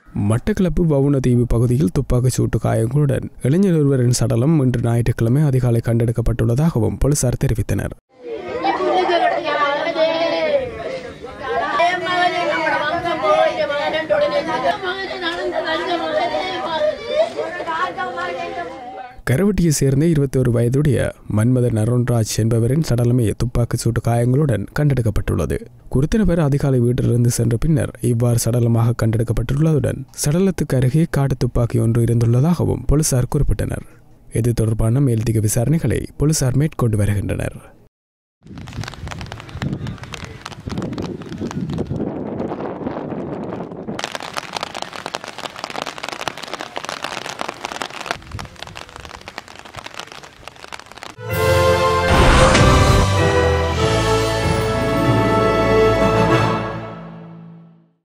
மட்டக்களப்பு வவுனதீவு பகுதியில் துப்பாக்கிச் சூட்டு காயங்களுடன் இளைஞர் ஒருவரின் சடலம் இன்று ஞாயிற்றுக்கிழமை அதிகாலை கண்டெடுக்கப்பட்டுள்ளதாகவும் போலீசார் தெரிவித்தனர் கரவட்டியை சேர்ந்த இருபத்தி ஒரு வயதுடைய மன்மதன் அருண்ராஜ் என்பவரின் சடலமே துப்பாக்கிச் சூட்டு காயங்களுடன் கண்டெடுக்கப்பட்டுள்ளது குறித்த நபர் அதிகாலை வீட்டிலிருந்து சென்ற பின்னர் இவ்வாறு சடலமாக கண்டெடுக்கப்பட்டுள்ளதுடன் சடலத்துக்கு அருகே காட்டு துப்பாக்கி ஒன்று இருந்துள்ளதாகவும் போலீசார் குறிப்பிட்டனர் இது தொடர்பான மேலதிக விசாரணைகளை போலீசார் மேற்கொண்டு வருகின்றனர்